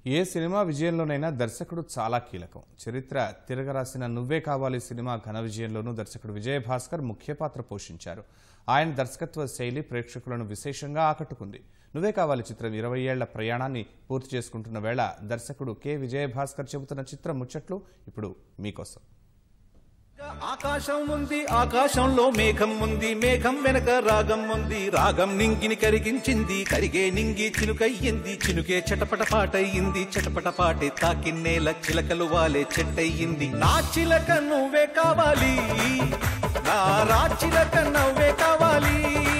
ఏ cinema విజయంలోనైనా దర్శకుడు చాలా కీలకం చరిత్ర తిరగరాసిన నువ్వే కావాలి సినిమా ఘన విజయంలోనూ దర్శకుడు విజయభాస్కర్ ముఖ్య పాత్ర పోషించారు ఆయన దర్శకత్వ శైలి ప్రేక్షకులను విశేషంగా ఆకట్టుకుంది నువ్వే కావాలి చిత్రం ఇరవై ఏళ్ల ప్రయాణాన్ని పూర్తి చేసుకుంటున్న వేళ దర్శకుడు కె విజయభాస్కర్ చెబుతున్న చిత్ర ముచ్చట్లు ఇప్పుడు మీకోసం ఆకాశం ఉంది ఆకాశంలో మేఘం ఉంది మేఘం వెనక రాగం ఉంది రాగం నింగిని కరిగించింది కరిగే నింగి చినుకయ్యింది చినుకే చటపట పాటయ్యింది చటపట పాటే తాకిన్నేల చిలకలు వాలే చెట్టయ్యింది నా చిలక నువ్వే కావాలి నా రాచిలక నవ్వే కావాలి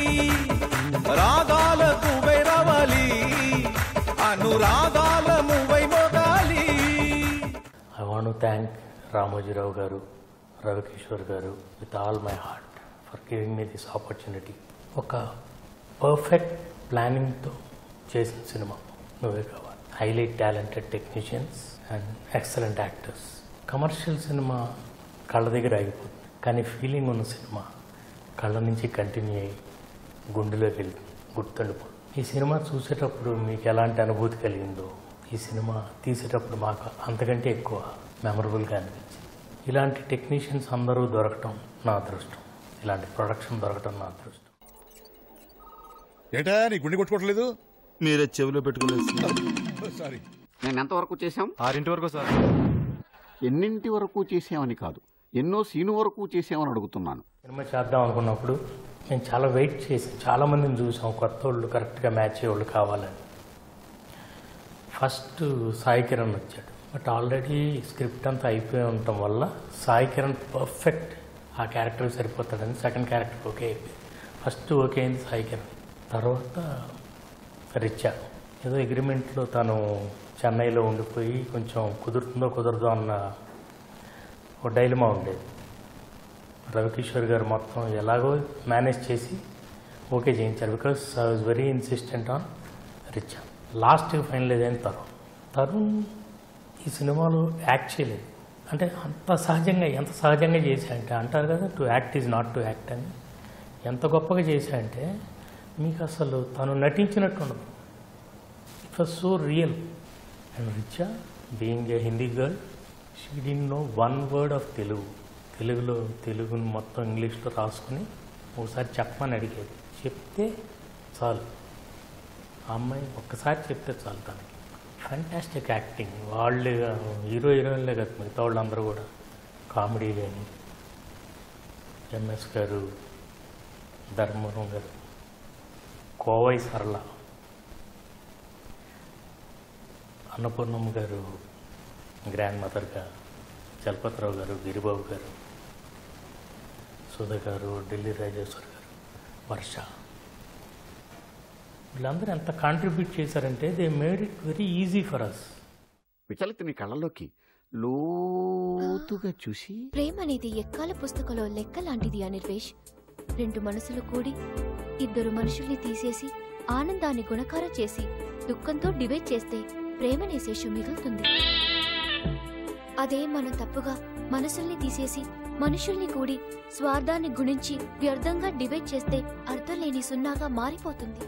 రాగాల నువ్వై రావాలి అనురాగాల నువ్వై మోగాలి ఐ వాంట్ థ్యాంక్ రామోజీరావు గారు రవికిషోర్ గారు with all my heart for giving me this opportunity ఒక పర్ఫెక్ట్ ప్లానింగ్తో చేసిన cinema Nuvve Kavali highly talented technicians and excellent actors commercial cinema కళ్ళ దగ్గర ఆగిపోతుంది కానీ ఫీలింగ్ ఉన్న సినిమా కళ్ళ నుంచి కంటిన్యూ అయ్యి గుండెలోకి వెళ్ళి గుర్తుండిపోతుంది ఈ సినిమా చూసేటప్పుడు మీకు ఎలాంటి అనుభూతి కలిగిందో ఈ సినిమా తీసేటప్పుడు మాకు అంతకంటే ఎక్కువ మెమరబుల్గా అనిపించింది ఇలాంటి టెక్నీషియన్స్ అందరూ దొరకటం నా అదృష్టం ఇలాంటి ప్రొడక్షన్ దొరకటం నా అదృష్టం ఏటా నీ గుండె కొట్టుకోవట్లేదు మీరే చెవిలో పెట్టుకునేసి సారీ నేను ఎంతవరకు చేశాం ఆరింటి వరకు సార్ ఎన్నింటి వరకు చేసామని కాదు ఎన్నో సీను వరకు చేసామని అడుగుతున్నాను సినిమా చేద్దాం అనుకున్నప్పుడు మేము చాలా వెయిట్ చేసాం చాలా మందిని చూసాం కొత్త వాళ్ళు కరెక్ట్గా మ్యాచ్ అయ్యేవాళ్ళు కావాలని ఫస్ట్ సాయి కిరణ్ వచ్చాడు బట్ ఆల్రెడీ స్క్రిప్ట్ అంతా అయిపోయి ఉండటం వల్ల సాయి కిరణ్ పర్ఫెక్ట్ ఆ క్యారెక్టర్ సరిపోతాడని సెకండ్ క్యారెక్టర్ ఓకే అయిపోయింది ఫస్ట్ ఓకే అయింది సాయి కిరణ్ తర్వాత రిచా ఏదో అగ్రిమెంట్లో తను చెన్నైలో ఉండిపోయి కొంచెం కుదురుతుందో కుదరదో అన్న ఒక డైలమా ఉండేది రవికిషోర్ గారు మొత్తం ఎలాగో మేనేజ్ చేసి ఓకే చేయించారు because I was very insistent on Richa లాస్ట్కి ఫైనలైజ్ అయిన తరుణ్ తరుణ్ ఈ సినిమాలో యాక్ట్ చేయలేదు అంటే అంత సహజంగా ఎంత సహజంగా చేశాయంటే అంటారు కదా to act is not to act అని ఎంత గొప్పగా చేశాయంటే మీకు అసలు తను నటించినట్టు ఉండదు it was so real and Richa being a Hindi girl she డి know one word of Telugu తెలుగులో తెలుగుని మొత్తం ఇంగ్లీష్లో రాసుకుని ఒకసారి చెప్పమని అడిగేది చెప్తే చాలు ఆ అమ్మాయి ఒక్కసారి చెప్తే చాలు తనకి ఫ్యాంటాస్టిక్ యాక్టింగ్ వాళ్ళు హీరో హీరోయిన్లే కదా మిగతా వాళ్ళందరూ కూడా కామెడీ కానీ ఎంఎస్ గారు ధర్మవరం గారు కోవై సరళ అన్నపూర్ణమ్మ గారు గ్రాండ్ మదర్గా చలపతిరావు గారు గిరిబాబు గారు సుధ గారు ఢిల్లీ రాజేశ్వర్ గారు వర్ష వీళ్ళందరూ ఎంత కాంట్రిబ్యూట్ చేశారంటే they made it very easy for us విచలితుని కళ్ళలోకి లోతుగా చూసి ప్రేమ అనేది ఎక్కాల పుస్తకంలో లెక్క లాంటిది అనిర్వేష్ రెండు మనసులు కూడి ఇద్దరు మనుషుల్ని తీసేసి ఆనందాన్ని గుణకారం చేసి దుఃఖంతో డివైడ్ చేస్తే ప్రేమనే శేషం మిగులుతుంది అదే మనం తప్పుగా మనసుల్ని తీసేసి మనుషుల్ని కూడి స్వార్థాన్ని గుణించి వ్యర్థంగా డివైడ్ చేస్తే అర్థం లేని సున్నాగా మారిపోతుంది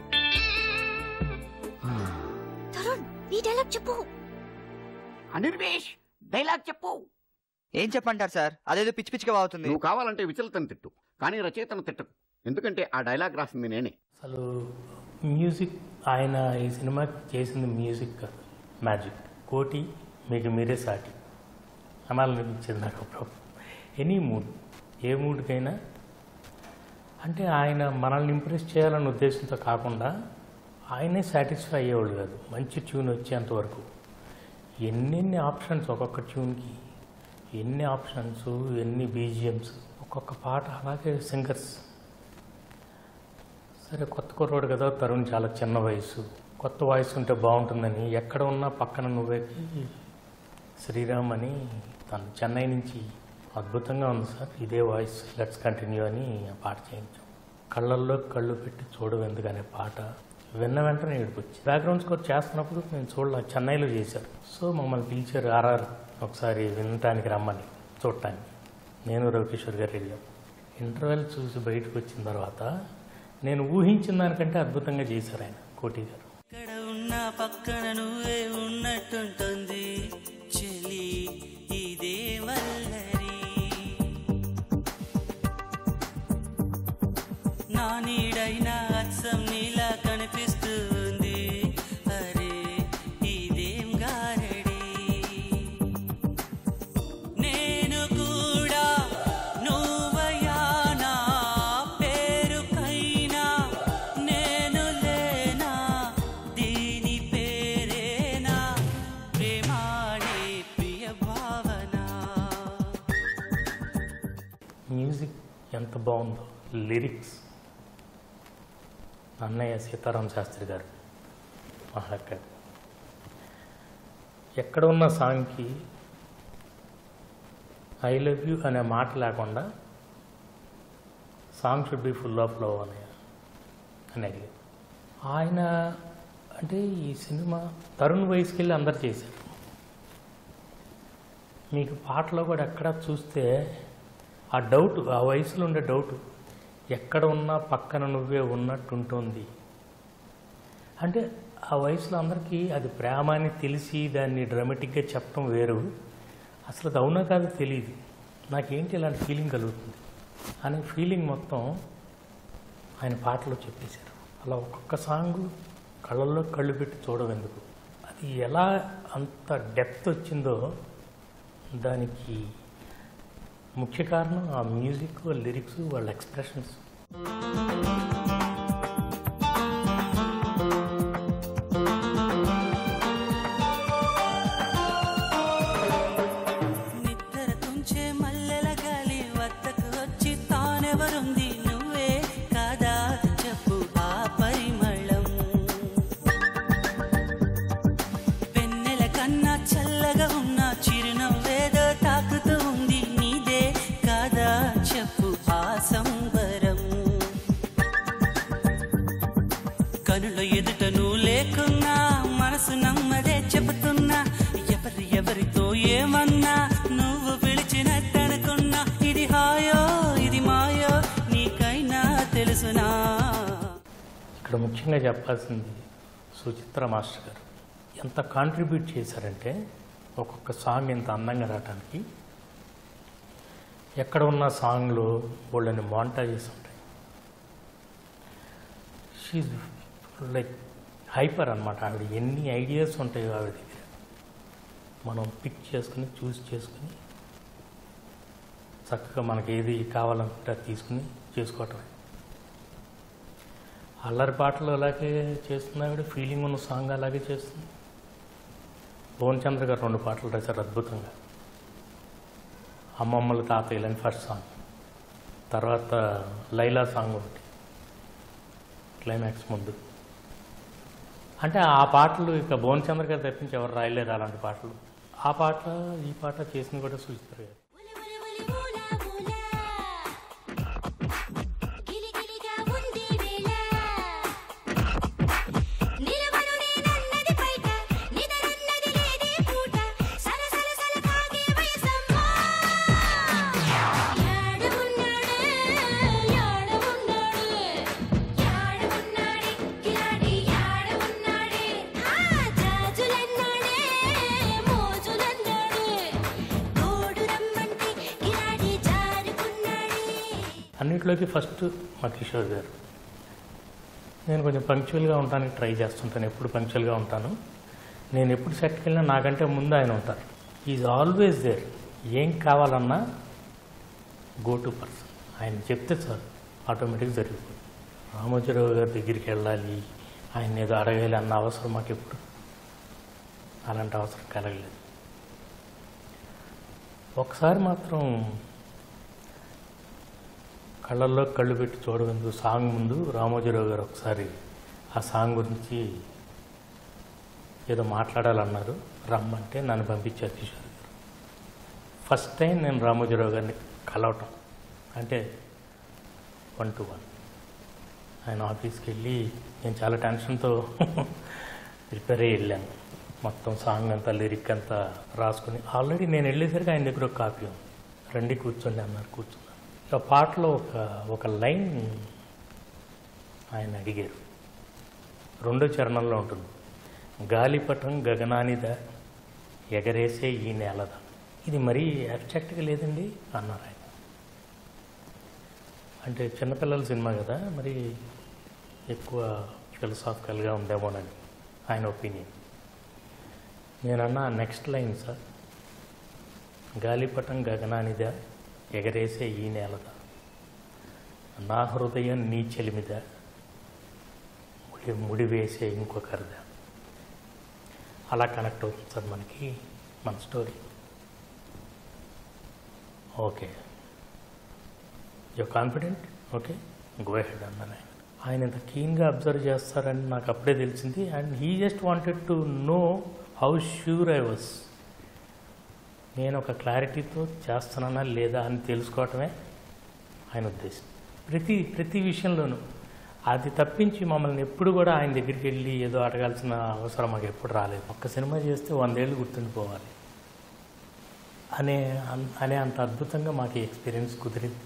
తరుణ్ నీ డైలాగ్ చెప్పు అనిర్వేష్ డైలాగ్ చెప్పు ఏం చెప్పంటారు సార్ అదేదో పిచ్చి పిచ్చిగా అవుతుంది నువ్వు కావాలంటే విచలితని తిట్టు కానీ రచయితను తిట్టకు ఎందుకంటే ఆ డైలాగ్ రాసింది నేనే అసలు మ్యూజిక్ ఆయన ఈ సినిమాకి చేసింది మ్యూజిక్ కాదు మ్యాజిక్ కోటి మీకు మీరే సాటి అనాలనిపించింది నాకు అప్పుడు ఎనీ మూడ్ ఏ మూడ్కైనా అంటే ఆయన మనల్ని ఇంప్రెస్ చేయాలన్న ఉద్దేశంతో కాకుండా ఆయనే సాటిస్ఫై అయ్యేవాళ్ళు కాదు మంచి ట్యూన్ వచ్చేంత వరకు ఎన్నెన్ని ఆప్షన్స్ ఒక్కొక్క ట్యూన్కి ఎన్ని ఆప్షన్స్ ఎన్ని బీజిఎమ్స్ ఒక్కొక్క పాట అలాగే సింగర్స్ సరే కొత్త కుర్రోడు కదా తరుణ్ చాలా చిన్న వయసు కొత్త వాయిస్ ఉంటే బాగుంటుందని ఎక్కడ ఉన్నా పక్కన నువ్వేకి శ్రీరామ్ అని తను చెన్నై నుంచి అద్భుతంగా ఉంది సార్ ఇదే వాయిస్ లెట్స్ కంటిన్యూ అని ఆ పాట చేయించాం కళ్ళల్లో కళ్ళు పెట్టి చూడవు ఎందుకనే పాట విన్న వెంటనే ఏడుపొచ్చి బ్యాక్గ్రౌండ్ స్కోర్ చేస్తున్నప్పుడు నేను చూడలే చెన్నైలో చేశారు సో మమ్మల్ని పిలిచారు ఆర్ఆర్ ఒకసారి వినటానికి రమ్మని చూడటానికి నేను రవికిషోర్ గారు వెళ్ళాం ఇంటర్వెల్ చూసి బయటకు వచ్చిన తర్వాత నేను ఊహించిన దానికంటే అద్భుతంగా చేశారు ఆయన కోటి గారు ఎక్కడ ఉన్న ఎక్కడున్నా పక్కన నువ్వే ఉన్నట్టుంటుంది చెలి ఇదే వల్లరి నా నీడైనా అచ్చం నీలా కనిపిస్తుంది అరే ఇదేం గారడి నేను కూడా నువ్వయానా పేరుకైనా నేను లేనా దీని పేరేనా ప్రేమాడే ప్రియ భావన మ్యూజిక్ ఎంత బాగుందో లిరిక్స్ అన్నయ్య సీతారాం శాస్త్రి గారు మహాకవి ఎక్కడ ఉన్న సాంగ్కి ఐ లవ్ యూ అనే మాట లేకుండా song should be full of love అనే అనేది ఆయన అంటే ఈ సినిమా తరుణ్ వయసుకి వెళ్ళి అందరు చేశారు మీకు పాటలో కూడా ఎక్కడ చూస్తే ఆ డౌట్ ఆ వయసులో ఉండే డౌట్ ఎక్కడ ఉన్నా పక్కన నువ్వే ఉన్నట్టు ఉంటుంది అంటే ఆ వయసులో అందరికీ అది ప్రేమ అని తెలిసి దాన్ని డ్రామాటిక్గా చెప్పడం వేరు అసలు అది అవునా కాదో తెలియదు నాకేంటి ఇలాంటి ఫీలింగ్ కలుగుతుంది అనే ఫీలింగ్ మొత్తం ఆయన పాటలో చెప్పేశారు అలా ఒక్కొక్క సాంగ్ కళ్ళల్లో కళ్ళు పెట్టి చూడవెందుకు అది ఎలా అంత డెప్త్ వచ్చిందో దానికి ముఖ్య కారణం ఆ మ్యూజిక్ లిరిక్స్ వాళ్ళ ఎక్స్ప్రెషన్స్ నిద్ర తుంచే మల్లెల గాలి వద్దకు వచ్చి తానెవరుంది నువ్వే కాదా చెప్పు ఆ పరిమళం వెన్నెల కన్నా చల్లగా ఉన్న చిరునవ్వేదో తాకుతూ ఉంది నీదే కాదా చెప్పు ఆ సంబరం కనుల ఎదుట నువ్వు లేకున్నా మనసు నమ్మదే చెబుతున్నా ఎవరి ఎవరితో ఏమన్నా నువ్వు పిలిచినట్టనుకున్నా ఇది హాయో ఇది మాయో నీకైనా తెలుసునా ఇక్కడ ముఖ్యంగా చెప్పాల్సింది సుచిత్ర మాస్టర్ గారు ఎంత కాంట్రిబ్యూట్ చేశారంటే ఒక్కొక్క సాంగ్ ఇంత అందంగా రావడానికి ఎక్కడ ఉన్న సాంగ్లో వాళ్ళని మాంటాజెస్ ఉంటాయి షీజ్ లైక్ హైపర్ అనమాట ఆవిడ ఎన్ని ఐడియాస్ ఉంటాయో ఆవిడ దగ్గర మనం పిక్ చేసుకుని చూస్ చేసుకుని చక్కగా మనకి ఏది కావాలనుకుంటే అది తీసుకుని చేసుకోవటం అల్లరి పాటలు అలాగే చేస్తుంది ఆవిడ ఫీలింగ్ ఉన్న సాంగ్ అలాగే చేస్తుంది భువన్ చంద్ర గారు రెండు పాటలు రాశారు అద్భుతంగా అమ్మమ్మల తాతయ్యలని ఫస్ట్ సాంగ్ తర్వాత లైలా సాంగ్ ఒకటి క్లైమాక్స్ ముందు అంటే ఆ పాటలు ఇక భువన్ చంద్ర గారు తప్పించి ఎవరు రాయలేరు అలాంటి పాటలు ఆ పాట ఈ పాట చేసింది కూడా సూచిస్తారు గారు గిలిగిలిగా ఉంది వేళ నిలవను నేనన్నది బయట నిదరన్నది లేదే పూట సల సల సల కాగే వయసమ్మా యాడ ఉన్నాడే యాడ ఉన్నాడే యాడ ఉన్నాడే కిలాడి యాడ ఉన్నాడే ఆ జాజులన్నాడే మోజులన్నాడే తోడు రమ్మంటే కిలాడి జారుకున్నాడే అన్నిట్లోకి ఫస్ట్ మా కిషోర్ గారు నేను కొంచెం పంక్చువల్గా ఉండడానికి ట్రై చేస్తుంటాను ఎప్పుడు పంక్చువల్గా ఉంటాను నేను ఎప్పుడు సెట్కి వెళ్ళినా నాకంటే ముందు ఆయన ఉంటారు ఈజ్ ఆల్వేస్ దేర్ ఏం కావాలన్నా గో టు పర్సన్ ఆయన చెప్తే సార్ ఆటోమేటిక్గా జరిగిపోతుంది రామోజీరావు గారి దగ్గరికి వెళ్ళాలి ఆయన ఏదో అడగాలి అన్న అవసరం మాకు ఎప్పుడు అలాంటి అవసరం కలగలేదు ఒకసారి మాత్రం కళ్ళల్లో కళ్ళు పెట్టి చూడగందు సాంగ్ ముందు రామోజీరావు గారు ఒకసారి ఆ సాంగ్ గురించి ఏదో మాట్లాడాలన్నారు రమ్మంటే నన్ను పంపించారు కిషోర్ గారు ఫస్ట్ టైం నేను రామోజీరావు గారిని కలవటం అంటే వన్ టు వన్ ఆయన ఆఫీస్కి వెళ్ళి నేను చాలా టెన్షన్తో ప్రిపేర్ అయ్యి వెళ్ళాను మొత్తం సాంగ్ అంతా లిరిక్ అంతా రాసుకుని ఆల్రెడీ నేను వెళ్ళేసరికి ఆయన దగ్గర ఒక కాపీ ఉంది రండి కూర్చోండి అన్నారు కూర్చున్నాను ఇక పాటలో ఒక ఒక లైన్ ఆయన అడిగారు రెండో చరణంలో ఉంటుంది గాలిపటం గగనానిద ఎగరేసే ఈ నేలద ఇది మరీ అబ్స్ట్రాక్ట్గా లేదండి అన్నారు ఆయన అంటే చిన్నపిల్లల సినిమా కదా మరి ఎక్కువ ఫిలసాఫికల్గా ఉందేమోనని ఆయన ఒపీనియన్ నేనన్నా నెక్స్ట్ లైన్ సార్ గాలిపటం గగనానిద ఎగరేసే ఈ నేలద నా హృదయం నీ చెలిమిద ముడి ముడి వేసే ఇంకొకరిద అలా కనెక్ట్ అవుతుంది సార్ మనకి మన story okay you confident okay go head అన్నాను ఆయన ఆయన ఇంత కీన్గా అబ్జర్వ్ చేస్తారని నాకు అప్పుడే తెలిసింది and he just wanted to know how sure I was నేను ఒక క్లారిటీతో చేస్తున్నానా లేదా అని తెలుసుకోవటమే ఆయన ఉద్దేశం ప్రతి ప్రతి విషయంలోనూ అది తప్పించి మమ్మల్ని ఎప్పుడు కూడా ఆయన దగ్గరికి వెళ్ళి ఏదో అడగాల్సిన అవసరం మాకు ఎప్పుడు రాలేదు ఒక్క సినిమా చేస్తే వందేళ్ళు గుర్తుండిపోవాలి అనే అన్- అనే అంత అద్భుతంగా మాకు ఈ ఎక్స్పీరియన్స్ కుదిరింది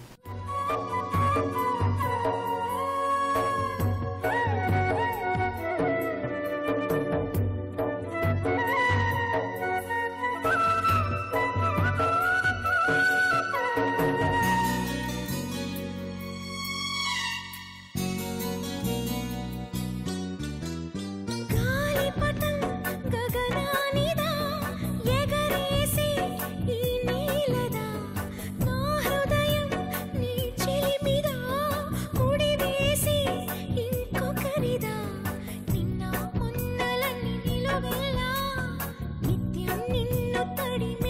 గాలిపటం గగనానిదా ఎగరేసి ఈ నీలదా నా హృదయం నీ చెలిమిదా ముడివేసి ఇంకొకరిదా నిన్న మొన్నలని నిలువెల్లా నిత్యం నిన్ను తడిమి